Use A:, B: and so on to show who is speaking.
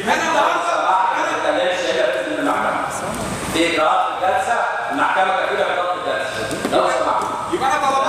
A: يبقى انا النهارده انا
B: ما تتكلمش هنا في المحكمة في إجراءات الجلسة المحكمة كفيلة بضبط الجلسة لو سمحت
A: يبقى انا